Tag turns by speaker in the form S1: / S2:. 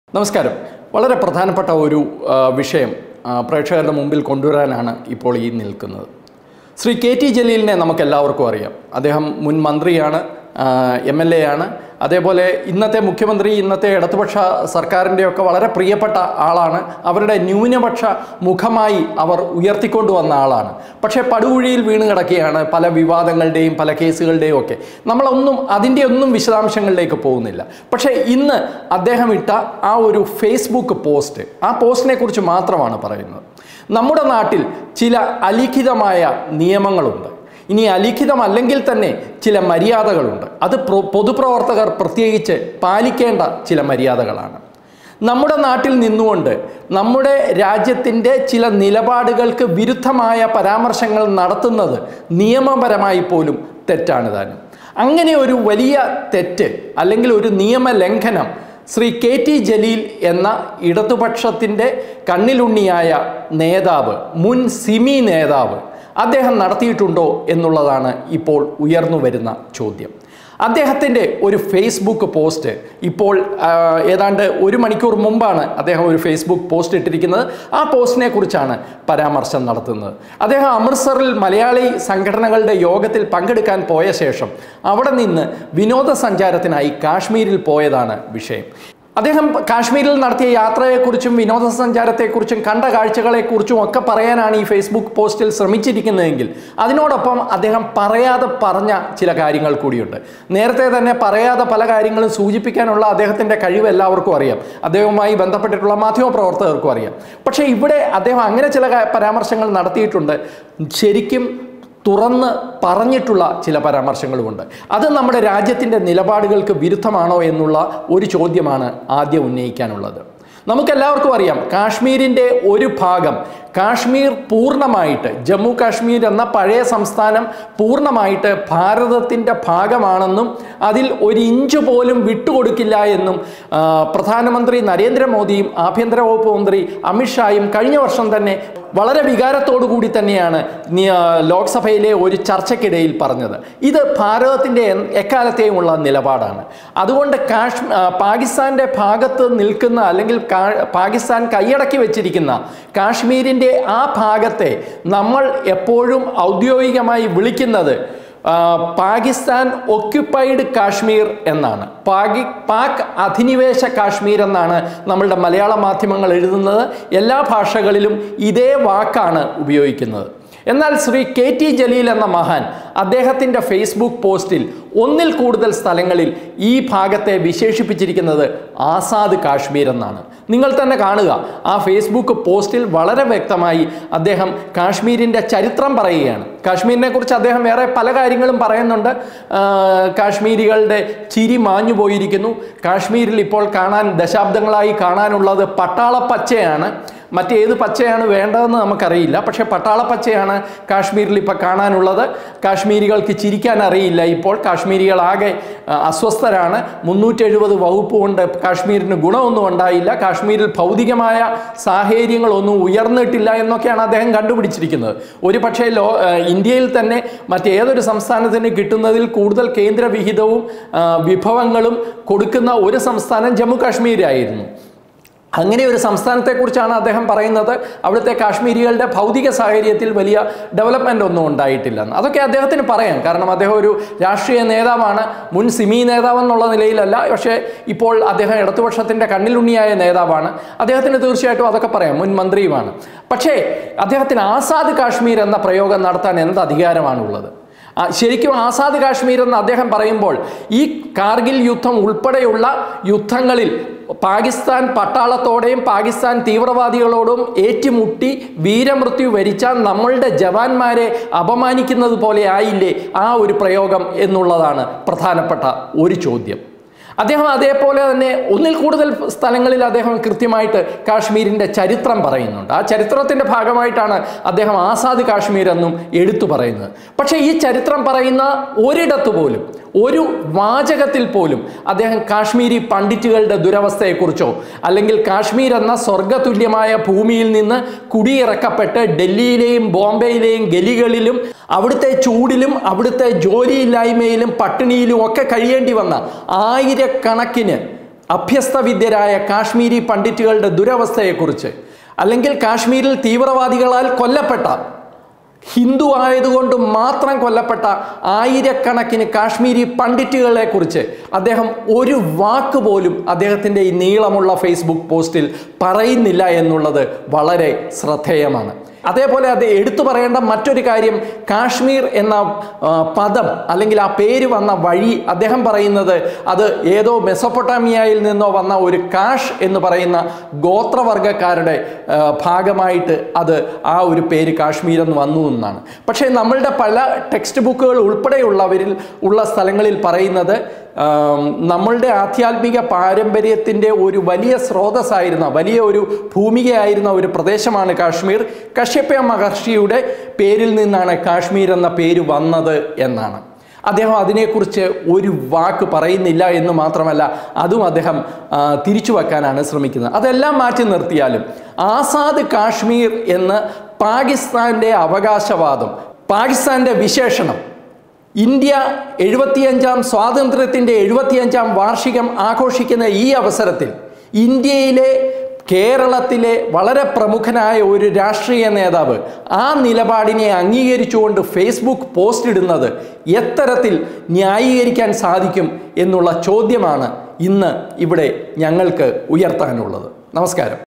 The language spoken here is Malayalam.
S1: നമസ്കാരം വളരെ പ്രധാനപ്പെട്ട ഒരു ആ, വിഷയം ആ, പ്രേക്ഷകരുടെ മുമ്പിൽ കൊണ്ടുവരാനാണ് ഇപ്പോൾ ഈ നിൽക്കുന്നത് ശ്രീ കെ ടി ജലീലിനെ നമുക്ക് എല്ലാവർക്കും അറിയാം അദ്ദേഹം മുൻ മന്ത്രിയാണ് എം എൽ എ ആണ് അതേപോലെ ഇന്നത്തെ മുഖ്യമന്ത്രി ഇന്നത്തെ ഇടതുപക്ഷ സർക്കാരിൻ്റെയൊക്കെ വളരെ പ്രിയപ്പെട്ട ആളാണ് അവരുടെ ന്യൂനപക്ഷ മുഖമായി അവർ ഉയർത്തിക്കൊണ്ടുവന്ന ആളാണ് പക്ഷേ പടുകുഴിയിൽ വീണ് കിടക്കുകയാണ് പല വിവാദങ്ങളുടെയും പല കേസുകളുടെയും ഒക്കെ നമ്മളൊന്നും അതിൻ്റെ ഒന്നും വിശദാംശങ്ങളിലേക്ക് പോകുന്നില്ല പക്ഷേ ഇന്ന് അദ്ദേഹം ഇട്ട ആ ഒരു ഫേസ്ബുക്ക് പോസ്റ്റ് ആ പോസ്റ്റിനെ കുറിച്ച് മാത്രമാണ് പറയുന്നത് നമ്മുടെ നാട്ടിൽ ചില അലിഖിതമായ നിയമങ്ങളുണ്ട് ഇനി അലിഖിതമല്ലെങ്കിൽ തന്നെ ചില മര്യാദകളുണ്ട് അത് പ്ര- പൊതുപ്രവർത്തകർ പ്രത്യേകിച്ച് പാലിക്കേണ്ട ചില മര്യാദകളാണ് നമ്മുടെ നാട്ടിൽ നിന്നുകൊണ്ട് നമ്മുടെ രാജ്യത്തിൻ്റെ ചില നിലപാടുകൾക്ക് വിരുദ്ധമായ പരാമർശങ്ങൾ നടത്തുന്നത് നിയമപരമായി പോലും തെറ്റാണ് താനും അങ്ങനെ ഒരു വലിയ തെറ്റ് അല്ലെങ്കിൽ ഒരു നിയമലംഘനം ശ്രീ കെ ടി ജലീൽ എന്ന ഇടതുപക്ഷത്തിൻ്റെ കണ്ണിലുണ്ണിയായ നേതാവ് മുൻ സിമി നേതാവ് അദ്ദേഹം നടത്തിയിട്ടുണ്ടോ എന്നുള്ളതാണ് ഇപ്പോൾ ഉയർന്നു വരുന്ന ചോദ്യം അദ്ദേഹത്തിൻ്റെ ഒരു ഫേസ്ബുക്ക് പോസ്റ്റ് ഇപ്പോൾ ആ, ഏതാണ്ട് ഒരു മണിക്കൂർ മുമ്പാണ് അദ്ദേഹം ഒരു ഫേസ്ബുക്ക് പോസ്റ്റ് ഇട്ടിരിക്കുന്നത് ആ പോസ്റ്റിനെ കുറിച്ചാണ് പരാമർശം നടത്തുന്നത് അദ്ദേഹം അമൃത്സറിൽ മലയാളി സംഘടനകളുടെ യോഗത്തിൽ പങ്കെടുക്കാൻ പോയ ശേഷം അവിടെ നിന്ന് വിനോദസഞ്ചാരത്തിനായി കാശ്മീരിൽ പോയതാണ് വിഷയം അദ്ദേഹം കാശ്മീരിൽ നടത്തിയ യാത്രയെക്കുറിച്ചും വിനോദസഞ്ചാരത്തെക്കുറിച്ചും കണ്ട കാഴ്ചകളെക്കുറിച്ചും ഒക്കെ പറയാനാണ് ഈ ഫേസ്ബുക്ക് പോസ്റ്റിൽ ശ്രമിച്ചിരിക്കുന്നതെങ്കിൽ അതിനോടൊപ്പം അദ്ദേഹം പറയാതെ പറഞ്ഞ ചില കാര്യങ്ങൾ കൂടിയുണ്ട് നേരത്തെ തന്നെ പറയാതെ പല കാര്യങ്ങളും സൂചിപ്പിക്കാനുള്ള അദ്ദേഹത്തിൻ്റെ കഴിവ് എല്ലാവർക്കും അറിയാം അദ്ദേഹവുമായി ബന്ധപ്പെട്ടിട്ടുള്ള മാധ്യമപ്രവർത്തകർക്കും അറിയാം പക്ഷേ ഇവിടെ അദ്ദേഹം അങ്ങനെ ചില കാ- പരാമർശങ്ങൾ നടത്തിയിട്ടുണ്ട് ശരിക്കും തുറന്ന് പറഞ്ഞിട്ടുള്ള ചില പരാമർശങ്ങളുമുണ്ട് അത് നമ്മുടെ രാജ്യത്തിൻ്റെ നിലപാടുകൾക്ക് വിരുദ്ധമാണോ എന്നുള്ള ഒരു ചോദ്യമാണ് ആദ്യം ഉന്നയിക്കാനുള്ളത് നമുക്കെല്ലാവർക്കും അറിയാം കാശ്മീരിൻ്റെ ഒരു ഭാഗം കാശ്മീർ പൂർണ്ണമായിട്ട് ജമ്മു കാശ്മീർ എന്ന പഴയ സംസ്ഥാനം പൂർണ്ണമായിട്ട് ഭാരതത്തിൻ്റെ ഭാഗമാണെന്നും അതിൽ ഒരു ഇഞ്ച് പോലും വിട്ടുകൊടുക്കില്ല എന്നും ആ, പ്രധാനമന്ത്രി നരേന്ദ്രമോദിയും ആഭ്യന്തര വകുപ്പ് മന്ത്രി അമിത്ഷായും കഴിഞ്ഞ വർഷം തന്നെ വളരെ വികാരത്തോടു കൂടി തന്നെയാണ് നി- ആ, ലോക്സഭയിലെ ഒരു ചർച്ചയ്ക്കിടയിൽ പറഞ്ഞത് ഇത് ഭാരതത്തിൻ്റെ എൻ- എക്കാലത്തെയുമുള്ള നിലപാടാണ് അതുകൊണ്ട് കാശ് ആ, പാകിസ്ഥാൻ്റെ ഭാഗത്ത് നിൽക്കുന്ന അല്ലെങ്കിൽ കാ- പാകിസ്ഥാൻ കൈയടക്കി വെച്ചിരിക്കുന്ന കാശ്മീരിൻ്റെ ആ ഭാഗത്തെ നമ്മൾ എപ്പോഴും ഔദ്യോഗികമായി വിളിക്കുന്നത് ആ, പാകിസ്ഥാൻ ഒക്യുപ്പൈഡ് കാശ്മീർ എന്നാണ് പാകി പാക് അധിനിവേശ കാശ്മീർ എന്നാണ് നമ്മളുടെ മലയാള മാധ്യമങ്ങൾ എഴുതുന്നത് എല്ലാ ഭാഷകളിലും ഇതേ വാക്കാണ് ഉപയോഗിക്കുന്നത് എന്നാൽ ശ്രീ കെ ടി ജലീൽ എന്ന മഹാൻ അദ്ദേഹത്തിൻ്റെ ഫേസ്ബുക്ക് പോസ്റ്റിൽ ഒന്നിൽ കൂടുതൽ സ്ഥലങ്ങളിൽ ഈ ഭാഗത്തെ വിശേഷിപ്പിച്ചിരിക്കുന്നത് ആസാദ് കാശ്മീർ എന്നാണ് നിങ്ങൾ തന്നെ കാണുക ആ ഫേസ്ബുക്ക് പോസ്റ്റിൽ വളരെ വ്യക്തമായി അദ്ദേഹം കാശ്മീരിൻ്റെ ചരിത്രം പറയുകയാണ് കാശ്മീരിനെ കുറിച്ച് അദ്ദേഹം വേറെ പല കാര്യങ്ങളും പറയുന്നുണ്ട് ആ, കാശ്മീരികളുടെ ചിരി മാഞ്ഞു പോയിരിക്കുന്നു കാശ്മീരിൽ ഇപ്പോൾ കാണാൻ ദശാബ്ദങ്ങളായി കാണാനുള്ളത് പട്ടാള പച്ചയാണ് മറ്റേത് പച്ചയാണ് വേണ്ടതെന്ന് നമുക്കറിയില്ല പക്ഷേ പട്ടാള പച്ചയാണ് കാശ്മീരിൽ ഇപ്പോൾ കാണാനുള്ളത് കാശ്മീരികൾക്ക് ചിരിക്കാൻ അറിയില്ല ഇപ്പോൾ കാശ്മീരികളാകെ ആ, അസ്വസ്ഥരാണ് മുന്നൂറ്റി എഴുപത് വകുപ്പ് കൊണ്ട് കാശ്മീരിന് ഗുണമൊന്നും ഉണ്ടായില്ല കാശ്മീരിൽ ഭൗതികമായ സാഹചര്യങ്ങളൊന്നും ഉയർന്നിട്ടില്ല എന്നൊക്കെയാണ് അദ്ദേഹം കണ്ടുപിടിച്ചിരിക്കുന്നത് ഒരു പക്ഷേ ലോ ആ, ഇന്ത്യയിൽ തന്നെ മറ്റേതൊരു സംസ്ഥാനത്തിന് കിട്ടുന്നതിൽ കൂടുതൽ കേന്ദ്ര വിഹിതവും ആ, വിഭവങ്ങളും കൊടുക്കുന്ന ഒരു സംസ്ഥാനം ജമ്മു കാശ്മീരായിരുന്നു അങ്ങനെ ഒരു സംസ്ഥാനത്തെക്കുറിച്ചാണ് അദ്ദേഹം പറയുന്നത് അവിടുത്തെ കാശ്മീരികളുടെ ഭൗതിക സാഹചര്യത്തിൽ വലിയ ഡെവലപ്മെൻ്റ് ഒന്നും ഉണ്ടായിട്ടില്ലെന്ന് അതൊക്കെ അദ്ദേഹത്തിന് പറയാം കാരണം അദ്ദേഹം ഒരു രാഷ്ട്രീയ നേതാവാണ് മുൻ സിമി നേതാവ് എന്നുള്ള നിലയിലല്ല പക്ഷേ ഇപ്പോൾ അദ്ദേഹം ഇടതുപക്ഷത്തിൻ്റെ കണ്ണിലുണ്ണിയായ നേതാവാണ് അദ്ദേഹത്തിന് തീർച്ചയായിട്ടും അതൊക്കെ പറയാം മുൻ മന്ത്രിയുമാണ് പക്ഷേ അദ്ദേഹത്തിന് ആസാദ് കാശ്മീർ എന്ന പ്രയോഗം നടത്താൻ എന്ത് അധികാരമാണുള്ളത് ആ, ശരിക്കും ആസാദ് കാശ്മീർ എന്ന് അദ്ദേഹം പറയുമ്പോൾ ഈ കാർഗിൽ യുദ്ധം ഉൾപ്പെടെയുള്ള യുദ്ധങ്ങളിൽ പാകിസ്ഥാൻ പട്ടാളത്തോടെയും പാകിസ്ഥാൻ തീവ്രവാദികളോടും ഏറ്റുമുട്ടി വീരമൃത്യു വരിച്ച നമ്മളുടെ ജവാന്മാരെ അപമാനിക്കുന്നത് പോലെ ആയില്ലേ ആ ഒരു പ്രയോഗം എന്നുള്ളതാണ് പ്രധാനപ്പെട്ട ഒരു ചോദ്യം അദ്ദേഹം അതേപോലെ തന്നെ ഒന്നിൽ കൂടുതൽ സ്ഥലങ്ങളിൽ അദ്ദേഹം കൃത്യമായിട്ട് കാശ്മീരിൻ്റെ ചരിത്രം പറയുന്നുണ്ട് ആ ചരിത്രത്തിൻ്റെ ഭാഗമായിട്ടാണ് അദ്ദേഹം ആസാദ് കാശ്മീർ എന്നും എടുത്തു പറയുന്നത് പക്ഷേ ഈ ചരിത്രം പറയുന്ന ഒരിടത്ത് പോലും ഒരു വാചകത്തിൽ പോലും അദ്ദേഹം കാശ്മീരി പണ്ഡിറ്റുകളുടെ ദുരവസ്ഥയെക്കുറിച്ചോ അല്ലെങ്കിൽ കാശ്മീർ എന്ന സ്വർഗതുല്യമായ ഭൂമിയിൽ നിന്ന് കുടിയിറക്കപ്പെട്ട് ഡൽഹിയിലെയും ബോംബെയിലെയും ഗലികളിലും അവിടുത്തെ ചൂടിലും അവിടുത്തെ ജോലിയില്ലായ്മയിലും പട്ടിണിയിലും ഒക്കെ കഴിയേണ്ടി വന്ന ആയിരക്കണക്കിന് അഭ്യസ്തവിദ്യരായ കാശ്മീരി പണ്ഡിറ്റുകളുടെ ദുരവസ്ഥയെക്കുറിച്ച് അല്ലെങ്കിൽ കാശ്മീരിൽ തീവ്രവാദികളാൽ കൊല്ലപ്പെട്ട ഹിന്ദു ആയതുകൊണ്ട് മാത്രം കൊല്ലപ്പെട്ട ആയിരക്കണക്കിന് കാശ്മീരി പണ്ഡിറ്റുകളെ കുറിച്ച് അദ്ദേഹം ഒരു വാക്ക് പോലും അദ്ദേഹത്തിൻ്റെ ഈ നീളമുള്ള ഫേസ്ബുക്ക് പോസ്റ്റിൽ പറയുന്നില്ല എന്നുള്ളത് വളരെ ശ്രദ്ധേയമാണ് അതേപോലെ അത് എടുത്തു പറയേണ്ട മറ്റൊരു കാര്യം കാശ്മീർ എന്ന ആ, പദം അല്ലെങ്കിൽ ആ പേര് വന്ന വഴി അദ്ദേഹം പറയുന്നത് അത് ഏതോ മെസ്സപ്പൊട്ടാമിയയിൽ നിന്നോ വന്ന ഒരു കാഷ് എന്ന് പറയുന്ന ഗോത്രവർഗക്കാരുടെ ആ, ഭാഗമായിട്ട് അത് ആ ഒരു പേര് കാശ്മീർ എന്ന് വന്നു എന്നാണ് പക്ഷേ നമ്മളുടെ പല ടെക്സ്റ്റ് ബുക്കുകൾ ഉൾപ്പെടെയുള്ളവരിൽ ഉള്ള സ്ഥലങ്ങളിൽ പറയുന്നത് ആം, നമ്മളുടെ ആധ്യാത്മിക പാരമ്പര്യത്തിൻ്റെ ഒരു വലിയ സ്രോതസ്സായിരുന്ന വലിയ ഒരു ഭൂമികയായിരുന്ന ഒരു പ്രദേശമാണ് കാശ്മീർ കശ്യപ മഹർഷിയുടെ പേരിൽ നിന്നാണ് കാശ്മീർ എന്ന പേര് വന്നത് എന്നാണ് അദ്ദേഹം അതിനെക്കുറിച്ച് ഒരു വാക്ക് പറയുന്നില്ല എന്ന് മാത്രമല്ല അതും അദ്ദേഹം ആ, തിരിച്ചു വെക്കാനാണ് ശ്രമിക്കുന്നത് അതെല്ലാം മാറ്റി നിർത്തിയാലും ആസാദ് കാശ്മീർ എന്ന് പാകിസ്ഥാൻ്റെ അവകാശവാദം പാകിസ്ഥാൻ്റെ വിശേഷണം ഇന്ത്യ എഴുപത്തിയഞ്ചാം സ്വാതന്ത്ര്യത്തിൻ്റെ എഴുപത്തിയഞ്ചാം വാർഷികം ആഘോഷിക്കുന്ന ഈ അവസരത്തിൽ ഇന്ത്യയിലെ കേരളത്തിലെ വളരെ പ്രമുഖനായ ഒരു രാഷ്ട്രീയ നേതാവ് ആ നിലപാടിനെ അംഗീകരിച്ചുകൊണ്ട് ഫേസ്ബുക്ക് പോസ്റ്റ് ഇടുന്നത് എത്തരത്തിൽ ന്യായീകരിക്കാൻ സാധിക്കും എന്നുള്ള ചോദ്യമാണ് ഇന്ന് ഇവിടെ ഞങ്ങൾക്ക് ഉയർത്താനുള്ളത് നമസ്കാരം